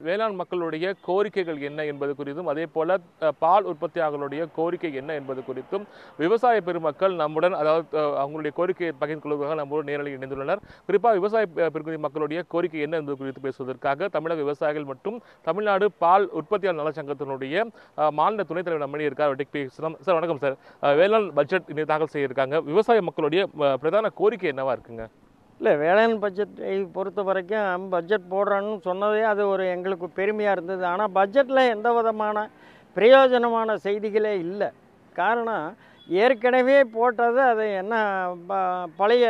வேளாண் மக்களுடைய கோரிக்கைகள் என்ன என்பது குறித்தும் அதே போல அஹ், பால் உற்பத்தியாளர்களுடைய கோரிக்கை என்ன என்பது குறித்தும் விவசாய பெருமக்கள் நம்முடன் அதாவது அஹ், அவங்களுடைய கோரிக்கையை பகிர்ந்து கொள்வதற்காக நம்மோடு நேரலை இணைந்துள்ளனர் குறிப்பாக விவசாய பெ- பெருங்குடி மக்களுடைய கோரிக்கை என்ன என்பது குறித்து பேசுவதற்காக தமிழக விவசாயிகள் மற்றும் தமிழ்நாடு பால் உற்பத்தியாளர் நலச்சங்கத்தினுடைய அஹ், மாநில துணைத் தலைவர் நம்மளே இருக்கார் அவர்கிட்ட பேசலாம் சார் வணக்கம் சார் அஹ், வேளாண் பட்ஜெட் இன்னைக்கு தாக்கல் செய்திருக்காங்க விவசாய மக்களுடைய அஹ், பிரதான கோரிக்கை என்னவா இருக்குங்க இல்லை வேளாண் பட்ஜெட்டை பொறுத்த வரைக்கும் பட்ஜெட் போடுறோன்னு சொன்னதே அது ஒரு எங்களுக்கு பெருமையாக இருந்தது ஆனால் பட்ஜெட்டில் எந்த விதமான பிரயோஜனமான செய்திகளே இல்லை காரணம் ஏற்கனவே போட்டது அது என்ன ப- பழைய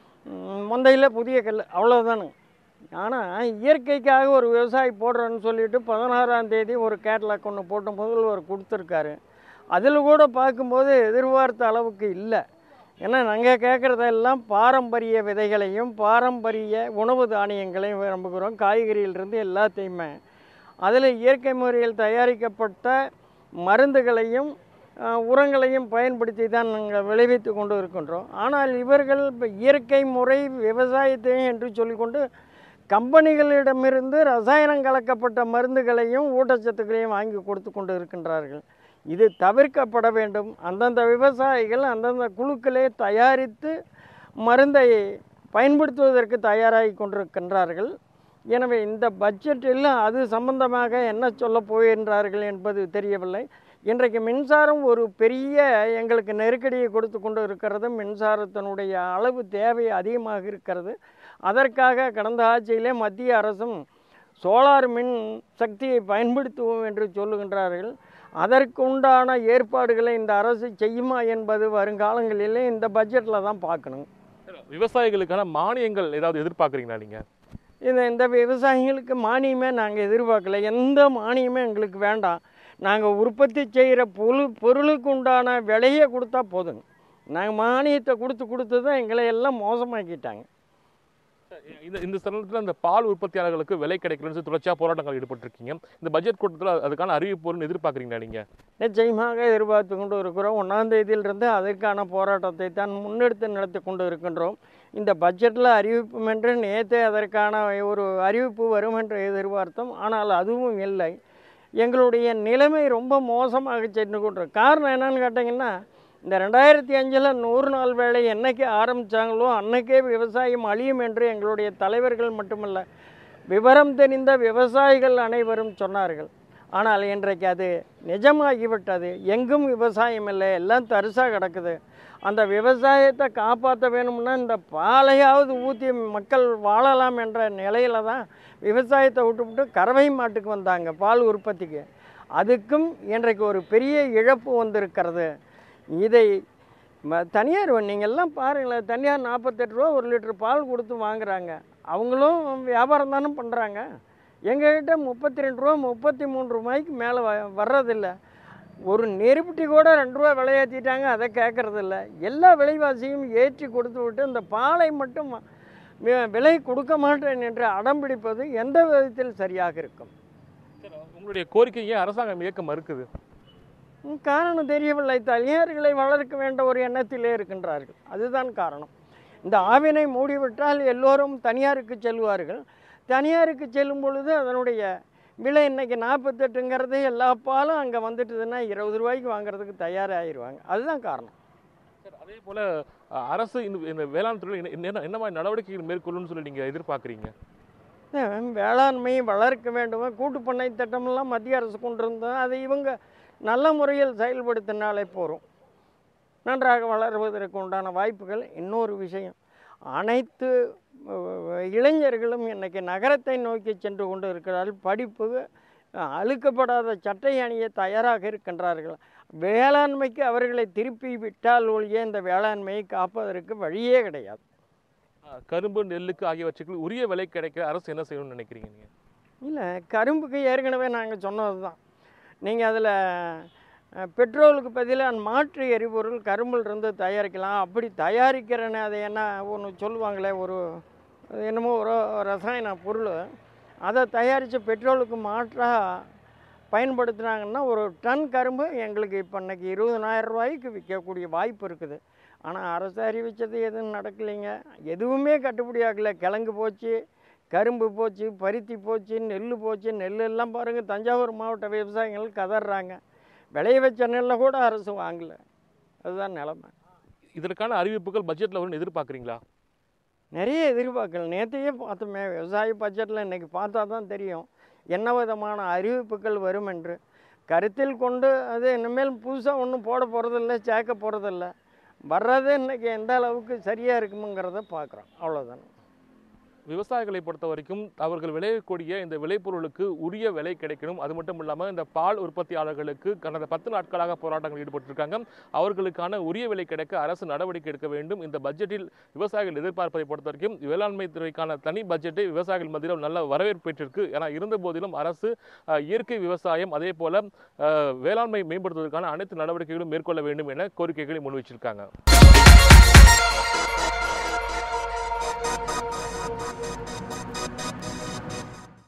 மந்தையில் புதிய கல் அவ்வளோதானுங்க ஆனால் இயற்கைக்காக ஒரு விவசாயி போடுறோன்னு சொல்லிட்டு பதினாறாம் தேதி ஒரு கேட்லாக் ஒன்று போட்டு முதல்வர் கொடுத்துருக்காரு அதில் கூட பார்க்கும்போது எதிர்பார்த்த அளவுக்கு இல்லை ஏன்னா நாங்கள் கேட்குறதெல்லாம் பாரம்பரிய விதைகளையும் பாரம்பரிய உணவு தானியங்களையும் விரும்புகிறோம் காய்கறியிலிருந்து எல்லாத்தையுமே அதில் இயற்கை முறையில் தயாரிக்கப்பட்ட மருந்துகளையும் அஹ், உரங்களையும் பயன்படுத்தி தான் நாங்கள் விளைவித்து கொண்டு இருக்கின்றோம் ஆனால் இவர்கள் இப்போ இயற்கை முறை விவசாயத்தையும் என்று சொல்லிக்கொண்டு கம்பெனிகளிடமிருந்து ரசாயனம் கலக்கப்பட்ட மருந்துகளையும் ஊட்டச்சத்துக்களையும் வாங்கி கொடுத்து கொண்டு இருக்கின்றார்கள் இது தவிர்க்கப்பட வேண்டும் அந்தந்த விவசாயிகள் அந்தந்த குழுக்களே தயாரித்து மருந்தை பயன்படுத்துவதற்கு தயாராகி கொண்டிருக்கின்றார்கள் எனவே இந்த பட்ஜெட்டில் அது சம்பந்தமாக என்ன சொல்ல போகின்றார்கள் என்பது தெரியவில்லை இன்றைக்கு மின்சாரம் ஒரு பெரிய எங்களுக்கு நெருக்கடியை கொடுத்து கொண்டு இருக்கிறது மின்சாரத்தினுடைய அளவு தேவை அதிகமாக இருக்கிறது அதற்காக கடந்த ஆட்சியிலே மத்திய அரசும் சோலார் மின் சக்தியை பயன்படுத்துவோம் என்று சொல்லுகின்றார்கள் அதற்குண்டான ஏற்பாடுகளை இந்த அரசு செய்யுமா என்பது வருங்காலங்களிலே இந்த பட்ஜெட்டில் தான் பார்க்கணும் விவசாயிகளுக்கான மானியங்கள் ஏதாவது எதிர்பார்க்குறீங்களா நீங்க இந்த இந்த விவசாயிகளுக்கு மானியமே நாங்கள் எதிர்பார்க்கல எந்த மானியமே எங்களுக்கு வேண்டாம் நாங்கள் உற்பத்தி செய்கிற பொருள் பொருளுக்கு உண்டான விலையை கொடுத்தா போதுங்க நாங்கள் மானியத்தை கொடுத்து கொடுத்து தான் எங்களை எல்லாம் மோசமாக்கிட்டாங்க இந்த இந்த தருணத்தில் அந்த பால் உற்பத்தியாளர்களுக்கு விலை கிடைக்கலன்னு சொல்லி தொடர்ச்சியாக போராட்டங்கள் ஈடுபட்டிருக்கீங்க இந்த பட்ஜெட் கூட்டத்தில் அதுக்கான அறிவிப்பு எதிர்பார்க்குறீங்களா நீங்க நிச்சயமாக எதிர்பார்த்து கொண்டு இருக்கிறோம் ஒன்றாம் தேதியிலிருந்து அதற்கான போராட்டத்தை தான் முன்னெடுத்து நடத்தி கொண்டு இருக்கின்றோம் இந்த பட்ஜெட்டில் அறிவிப்பும் என்று நேற்றே அதற்கான ஒரு அறிவிப்பு வரும் என்று எதிர்பார்த்தோம் ஆனால் அதுவும் இல்லை எங்களுடைய நிலைமை ரொம்ப மோசமாக சென்று கொண்டிருக்கு காரணம் என்னன்னு கேட்டிங்கன்னா இந்த ரெண்டாயிரத்தி அஞ்சில் நூறு நாள் வேலை என்னைக்கு ஆரம்பித்தாங்களோ அன்னைக்கே விவசாயம் அழியும் என்று எங்களுடைய தலைவர்கள் மட்டுமல்ல விவரம் தெரிந்த விவசாயிகள் அனைவரும் சொன்னார்கள் ஆனால் இன்றைக்கு அது நிஜமாகிவிட்டது எங்கும் விவசாயம் இல்லை எல்லாம் தரிசாக கிடக்குது அந்த விவசாயத்தை காப்பாற்ற வேணும்னா இந்த பாலையாவது ஊற்றி மக்கள் வாழலாம் என்ற நிலையில தான் விவசாயத்தை விட்டுவிட்டு கறவை மாட்டுக்கு வந்தாங்க பால் உற்பத்திக்கு அதுக்கும் இன்றைக்கு ஒரு பெரிய இழப்பு வந்திருக்கிறது இதை ம- தனியார் நீங்கள் எல்லாம் பாருங்களேன் தனியார் நாற்பத்தெட்டு ரூபா ஒரு லிட்டர் பால் கொடுத்து வாங்குறாங்க அவங்களும் வியாபாரம் தானே பண்ணுறாங்க எங்ககிட்ட முப்பத்தி ரெண்டு ரூபா முப்பத்தி மூணு ரூபாய்க்கு மேலே வ வர்றதில்ல ஒரு நெருப்புட்டி கூட ரெண்டு ரூபா விலையேற்றிட்டாங்க அதை கேட்கறதில்ல எல்லா விலைவாசியும் ஏற்றி கொடுத்து விட்டு இந்த பாலை மட்டும் வி- விலை கொடுக்க மாட்டேன் என்று அடம்பிடிப்பது எந்த விதத்தில் சரியாக இருக்கும் உங்களுடைய கோரிக்கையை அரசாங்கம் இயக்க மறுக்குது ம், காரணம் தெரியவில்லை தனியார்களை வளர்க்க வேண்ட ஒரு எண்ணத்திலே இருக்கின்றார்கள் அதுதான் காரணம் இந்த ஆவினை மூடிவிட்டால் எல்லோரும் தனியாருக்கு செல்வார்கள் தனியாருக்கு செல்லும் பொழுது அதனுடைய விலை இன்னைக்கு நாற்பத்தெட்டுங்கிறது எல்லா பாலும் அங்கே வந்துட்டுதுன்னா இருபது ரூபாய்க்கு வாங்குறதுக்கு தயாராகிடுவாங்க அதுதான் காரணம் சார் அதே போல அஹ், அரசு இந்த இந்த வேளாண் துறையில் என்ன- என்ன என்ன மாதிரி நடவடிக்கைகள் மேற்கொள்ளும்னு சொல்லி நீங்க எதிர்பார்க்குறீங்க அஹ் வேளாண்மையை வளர்க்க வேண்டும் கூட்டு பண்ணை திட்டமெல்லாம் மத்திய அரசு கொண்டு இருந்தால் அதை இவங்க நல்ல முறையில் செயல்படுத்தினாலே போகிறோம் நன்றாக வளர்வதற்கு உண்டான வாய்ப்புகள் இன்னொரு விஷயம் அனைத்து அஹ், இளைஞர்களும் இன்னைக்கு நகரத்தை நோக்கி சென்று கொண்டு இருக்கிறார்கள் படிப்பு அஹ், அழுக்கப்படாத சட்டை அணிய தயாராக இருக்கின்றார்கள் வேளாண்மைக்கு அவர்களை திருப்பி விட்டால் ஒழிய இந்த வேளாண்மையை காப்பதற்கு வழியே கிடையாது அஹ், கரும்பு நெல்லுக்கு ஆகியவற்றுக்கு உரிய விலை கிடைக்க அரசு என்ன செய்யணும்னு நினைக்கிறீங்க நீங்க இல்லை கரும்புக்கு ஏற்கனவே நாங்கள் சொன்னது தான் நீங்கள் அதில் பெட்ரோலுக்கு பதிலாக மாற்று எரிபொருள் கரும்பில் இருந்து தயாரிக்கலாம் அப்படி தயாரிக்கிறேன்னு அதை என்ன ஒன்று சொல்லுவாங்களே ஒரு அது என்னமோ ஒரு ரசாயன பொருள் அதை தயாரித்து பெட்ரோலுக்கு மாற்றாக பயன்படுத்துனாங்கன்னா ஒரு டன் கரும்பு எங்களுக்கு இப்போ இன்னைக்கு இருபதனாயிரம் ரூபாய்க்கு விற்கக்கூடிய வாய்ப்பு இருக்குது ஆனால் அரசு அறிவித்தது எதுவும் நடக்கலைங்க எதுவுமே கட்டுப்படி ஆகலை கிழங்கு போச்சு கரும்பு போச்சு பருத்தி போச்சு நெல் போச்சு நெல் எல்லாம் பாருங்கள் தஞ்சாவூர் மாவட்ட விவசாயிகள் கதறாங்க விளைய வச்ச நெல்லை கூட அரசு வாங்கலை அதுதான் நிலமை இதற்கான அறிவிப்புகள் பட்ஜெட்டில் வரும்னு எதிர்பார்க்குறீங்களா நிறைய எதிர்பார்க்கல நேற்றையே பார்த்தோமே விவசாய பட்ஜெட்டில் இன்றைக்கி பார்த்தா தான் தெரியும் என்ன விதமான அறிவிப்புகள் வரும் என்று கருத்தில் கொண்டு அது இனிமேல் புதுசாக ஒன்றும் போட போகிறதில்ல சேர்க்க போகிறதில்ல வர்றது இன்றைக்கி எந்த அளவுக்கு சரியாக இருக்குமுங்கிறத பார்க்குறோம் அவ்வளோதான் விவசாயிகளை பொறுத்த வரைக்கும் அவர்கள் விளையக்கூடிய இந்த விளைபொருளுக்கு உரிய விலை கிடைக்கணும் அது மட்டும் இல்லாமல் இந்த பால் உற்பத்தியாளர்களுக்கு கடந்த பத்து நாட்களாக போராட்டங்கள் ஈடுபட்டிருக்காங்க அவர்களுக்கான உரிய விலை கிடைக்க அரசு நடவடிக்கை எடுக்க வேண்டும் இந்த பட்ஜெட்டில் விவசாயிகள் எதிர்பார்ப்பதை பொறுத்த வரைக்கும் வேளாண்மை துறைக்கான தனி பட்ஜெட்டை விவசாயிகள் மத்தியில் நல்ல வரவேற்பு பெற்றிருக்கு ஏன்னா இருந்த போதிலும் அரசு அஹ், இயற்கை விவசாயம் அதே போல அஹ், வேளாண்மை மேம்படுத்துவதற்கான அனைத்து நடவடிக்கைகளும் மேற்கொள்ள வேண்டும் என கோரிக்கைகளை முன்வைச்சிருக்காங்க